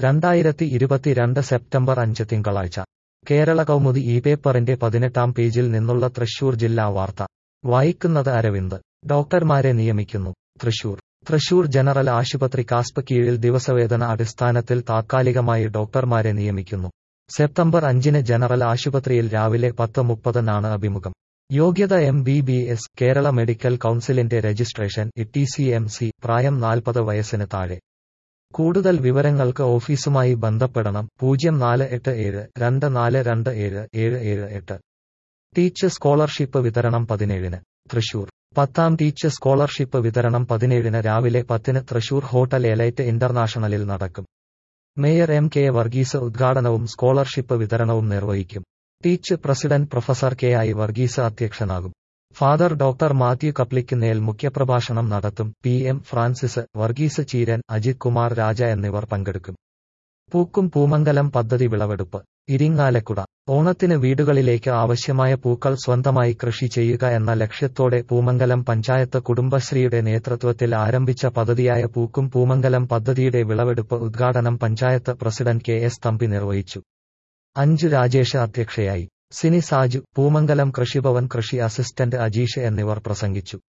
രണ്ടായിരത്തി ഇരുപത്തിരണ്ട് സെപ്റ്റംബർ അഞ്ച് തിങ്കളാഴ്ച കേരള കൗമുദി ഈ പേപ്പറിന്റെ പതിനെട്ടാം പേജിൽ നിന്നുള്ള തൃശൂർ ജില്ലാ വാർത്ത വായിക്കുന്നത് അരവിന്ദ് ഡോക്ടർമാരെ നിയമിക്കുന്നു തൃശൂർ തൃശൂർ ജനറൽ ആശുപത്രി കാസ്പ് കീഴിൽ ദിവസവേതന അടിസ്ഥാനത്തിൽ താത്കാലികമായി ഡോക്ടർമാരെ നിയമിക്കുന്നു സെപ്റ്റംബർ അഞ്ചിന് ജനറൽ ആശുപത്രിയിൽ രാവിലെ പത്ത് മുപ്പതിനാണ് അഭിമുഖം യോഗ്യത M B B S Kerala medical കൗൺസിലിന്റെ registration T C M C പ്രായം നാൽപ്പത് വയസ്സിന് താഴെ കൂടുതൽ വിവരങ്ങൾക്ക് ഓഫീസുമായി ബന്ധപ്പെടണം പൂജ്യം നാല് എട്ട് ഏഴ് രണ്ട് നാല് രണ്ട് ഏഴ് ഏഴ് ഏഴ് എട്ട് ടീച്ചർ സ്കോളർഷിപ്പ് വിതരണം പതിനേഴിന് തൃശൂർ പത്താം ടീച്ചർ സ്കോളർഷിപ്പ് വിതരണം പതിനേഴിന് രാവിലെ പത്തിന് തൃശൂർ ഹോട്ടൽ എലൈറ്റ് ഇന്റർനാഷണലിൽ നടക്കും മേയർ എം കെ വർഗീസ് ഉദ്ഘാടനവും സ്കോളർഷിപ്പ് വിതരണവും നിർവഹിക്കും teach president professor K I Varghese അധ്യക്ഷനാകും ഫാദർ ഡോക്ടർ മാത്യു കപ്ലിക്കുന്നേൽ മുഖ്യപ്രഭാഷണം നടത്തും പി എം ഫ്രാൻസിസ് വർഗീസ് ചീരൻ അജിത് കുമാർ രാജ എന്നിവർ പങ്കെടുക്കും പൂക്കും പൂമംഗലം പദ്ധതി വിളവെടുപ്പ് ഇരിങ്ങാലക്കുട ഓണത്തിന് വീടുകളിലേക്ക് ആവശ്യമായ പൂക്കൾ സ്വന്തമായി കൃഷി ചെയ്യുക എന്ന ലക്ഷ്യത്തോടെ പൂമംഗലം പഞ്ചായത്ത് കുടുംബശ്രീയുടെ നേതൃത്വത്തിൽ ആരംഭിച്ച പദ്ധതിയായ പൂക്കും പൂമംഗലം പദ്ധതിയുടെ വിളവെടുപ്പ് ഉദ്ഘാടനം panchayat president K S Thampi നിർവഹിച്ചു അഞ്ചു രാജേഷ് അധ്യക്ഷയായി സിനി സാജു പൂമംഗലം കൃഷിഭവൻ കൃഷി അസിസ്റ്റന്റ് അജീഷ് എന്നിവർ പ്രസംഗിച്ചു